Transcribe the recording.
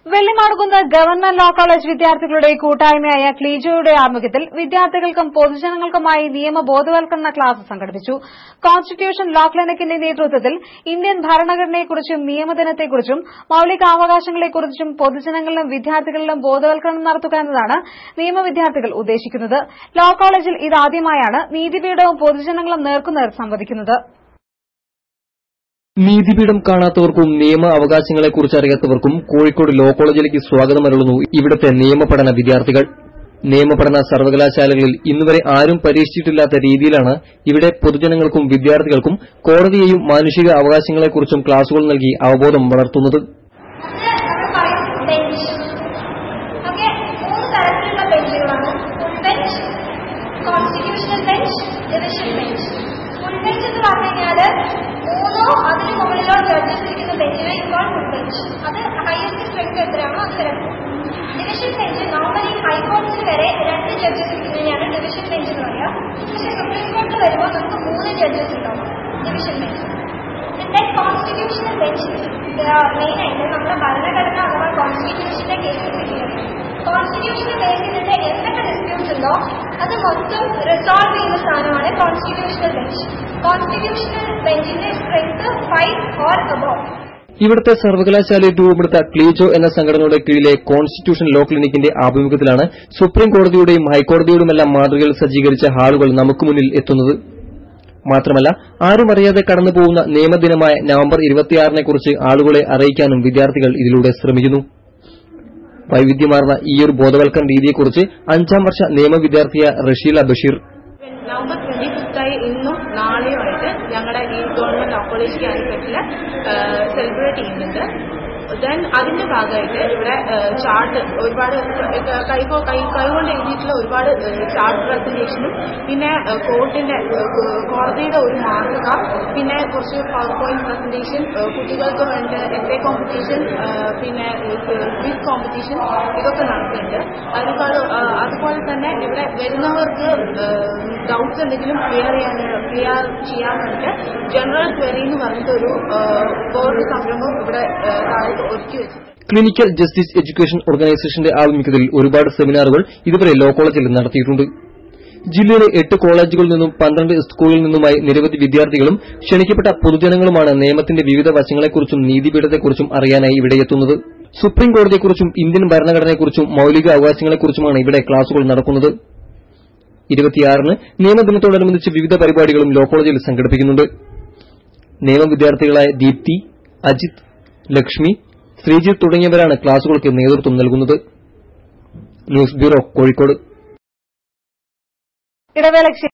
Vellimadukunnu government law college വിദ്യാർത്ഥികളുടെ കൂട്ടായ്മയായ ക്ലീജോയുടെ ആഭിമുഖ്യത്തിൽ വിദ്യാർത്ഥികൾക്കും പൊതുജനങ്ങൾക്കുമായി നിയമ ബോധവൽക്കരണ ക്ലാസ് സംഘടിപ്പിച്ചു കോൺസ്റ്റിറ്റ്യൂഷൻ ലോ ക്ലിനിക്കിന്റെ നേതൃത്വത്തിൽ ഇന്ത്യൻ ഭരണഘടനയെക്കുറിച്ചും നിയമദിനത്തെക്കുറിച്ചും മൌലികാവകാശങ്ങളെക്കുറിച്ചും പൊതുജനങ്ങളിലും വിദ്യാർത്ഥികളിലും ബോധവൽക്കരണം നടത്തുക എന്നതാണ് നിയമ വിദ്യാർത്ഥികൾ ഉദ്ദേശിക്കുന്നത് ലോ കോളേജിൽ ഇതാദ്യമായാണ് നീതിപീഠവും പൊതുജനങ്ങളും നേർക്കുനേർ സംവദിക്കുന്നത് നീതിപീഠം കാണാത്തവർക്കും നിയമ അവകാശങ്ങളെക്കുറിച്ച് അറിയാത്തവർക്കും കോഴിക്കോട് ലോ കോളേജിലേക്ക് സ്വാഗതം അരുളുന്നു ഇവിടുത്തെ നിയമപഠന വിദ്യാർത്ഥികൾ നിയമപഠന സർവകലാശാലകളിൽ ഇന്നുവരെ ആരും പരീക്ഷിച്ചിട്ടില്ലാത്ത രീതിയിലാണ് ഇവിടെ പൊതുജനങ്ങൾക്കും വിദ്യാർത്ഥികൾക്കും കോടതിയെയും മാനുഷിക അവകാശങ്ങളെക്കുറിച്ചും ക്ലാസുകൾ നൽകി അവബോധം വളർത്തുന്നത് ബെഞ്ച് ഓക്കെ മൂന്ന് തരത്തിലുള്ള ബെഞ്ചുകളാണ് full bench constitutional bench division bench full bench എന്ന് പറഞ്ഞു കഴിഞ്ഞാൽ മൂന്നോ അതിന് മുകളിലോ ജഡ്ജസ് ഇരിക്കുന്ന ബെഞ്ചിനെ ഇപ്പോൾ ഫുൾ ബെഞ്ച് അത് ഹയസ്റ്റ് സ്ട്രെങ്ത് എത്രയാണോ അത് വരെ ഡിവിഷൻ ബെഞ്ച് നോർമലി ഹൈക്കോടതിയിൽ വരെ രണ്ട് ജഡ്ജസ് ഇരിക്കുന്നതിനെയാണ് ഡിവിഷൻ ബെഞ്ച് എന്ന് പറയുക പക്ഷേ സുപ്രീം കോടതിയിൽ വരുമ്പോൾ നമുക്ക് മൂന്ന് ജഡ്ജസ് ഉണ്ടാവും ഡിവിഷൻ ബെഞ്ച് പിന്നെ കോൺസ്റ്റിറ്റ്യൂഷണൽ ബെഞ്ച് മെയിൻ ആയിട്ട് നമ്മുടെ ഭരണഘടന അഥവാ കോൺസ്റ്റിറ്റ്യൂഷന്റെ കേസസ് കോൺസ്റ്റിറ്റ്യൂഷനെ ബേസ് ചെയ്തിട്ട് എന്തൊക്കെ ഡിസ്പ്യൂട്ട്സ് ഉണ്ടോ അത് മൊത്തം റിസോൾവ് ചെയ്യുന്ന സ്ഥാനമാണ് കോൺസ്റ്റിറ്റ്യൂഷണൽ ബെഞ്ച് കോൺസ്റ്റിറ്റ്യൂഷണൽ ബെഞ്ചിന്റെ സ്ട്രെങ്ത് ഫൈവ് ഓർ അബോവ് ഇവിടുത്തെ സർവകലാശാലയിൽ രൂപപ്പെടുത്ത ക്ലീജോ എന്ന സംഘടനയുടെ കീഴിലെ കോൺസ്റ്റിറ്റ്യൂഷൻ ലോ ക്ലിനിക്കിന്റെ ആഭിമുഖ്യത്തിലാണ് സുപ്രീം കോടതിയുടെയും ഹൈക്കോടതിയുടെയുമെല്ലാം മാതൃകകൾ സജ്ജീകരിച്ച ഹാളുകൾ നമുക്ക് മുന്നിൽ എത്തുന്നത് മാത്രമല്ല ആരും അറിയാതെ കടന്നുപോകുന്ന നിയമദിനമായ നവംബർ ഇരുപത്തിയാറിനെക്കുറിച്ച് ആളുകളെ അറിയിക്കാനും വിദ്യാർത്ഥികൾ ഇതിലൂടെ ശ്രമിക്കുന്നു വൈവിധ്യമാർന്ന ഈയൊരു ബോധവൽക്കരണ രീതിയെക്കുറിച്ച് അഞ്ചാം വർഷ നിയമ വിദ്യാർത്ഥിയായ റഷീല ബഷീർ നവംബർ ട്വന്റി ഫിഫ്തായി ഇന്നും നാളെയുമായിട്ട് ഞങ്ങളുടെ ഈ ഗവൺമെന്റ് ലോ കോളേജ് കാലിക്കറ്റിൽ സെലിബ്രേറ്റ് ചെയ്യുന്നുണ്ട് ദെൻ അതിന്റെ ഭാഗമായിട്ട് ഇവിടെ ചാർട്ട് ഒരുപാട് കൈ കൈ കൈകൊണ്ട് എഴുതിയിട്ടുള്ള ഒരുപാട് ചാർട്ട് പ്രസന്റേഷനും പിന്നെ കോർട്ടിന്റെ കോടതിയുടെ ഒരു മാതൃക പിന്നെ കുറച്ച് പവർ പോയിന്റ് പ്രസന്റേഷൻ കുട്ടികൾക്ക് വേണ്ട എസ് എ കോമ്പറ്റീഷൻ പിന്നെ ക്വിസ് കോമ്പറ്റീഷൻ ഇതൊക്കെ നടക്കുന്നുണ്ട് അതിനേക്കാൾ അതുപോലെ തന്നെ ഇവിടെ വരുന്നവർക്ക് ഡൗട്ട്സ് എന്തെങ്കിലും ക്ലിയർ ചെയ്യാൻ ക്ലിയർ ചെയ്യാൻ വേണ്ടിയിട്ട് ജനറൽ ക്വറി എന്ന് പറഞ്ഞിട്ട് ഒരു വേറൊരു സംരംഭം ഇവിടെ താഴെ ഒരുക്കി വെച്ചിട്ടുണ്ട് ക്ലിനിക്കൽ ജസ്റ്റിസ് എഡ്യൂക്കേഷൻ ഓർഗനൈസേഷന്റെ ആഭിമുഖ്യത്തിൽ ഒരുപാട് സെമിനാറുകൾ ഇതുവരെ ലോ കോളേജിൽ നടത്തിയിട്ടുണ്ട് ജില്ലയിലെ എട്ട് കോളേജുകളിൽ നിന്നും പന്ത്രണ്ട് സ്കൂളിൽ നിന്നുമായി നിരവധി വിദ്യാർത്ഥികളും ക്ഷണിക്കപ്പെട്ട പൊതുജനങ്ങളുമാണ് നിയമത്തിന്റെ വിവിധ വശങ്ങളെക്കുറിച്ചും നീതിപീഠത്തെക്കുറിച്ചും അറിയാനായി ഇവിടെയെത്തുന്നത് സുപ്രീം കോടതിയെക്കുറിച്ചും ഇന്ത്യൻ ഭരണഘടനയെക്കുറിച്ചും മൌലിക അവകാശങ്ങളെക്കുറിച്ചുമാണ് ഇവിടെ ക്ലാസുകൾ നടക്കുന്നത് ഇരുപത്തിയാറിന് നിയമദിനത്തോടനുബന്ധിച്ച് വിവിധ പരിപാടികളും ലോ കോളേജിൽ സംഘടിപ്പിക്കുന്നുണ്ട് നിയമ വിദ്യാർത്ഥികളായ ദീപ്തി അജിത് ലക്ഷ്മി ശ്രീജിത്ത് തുടങ്ങിയവരാണ് ക്ലാസുകൾക്ക് നേതൃത്വം നൽകുന്നത് ന്യൂസ് ബ്യൂറോ കോഴിക്കോട് ഇടവേളയ്ക്ക്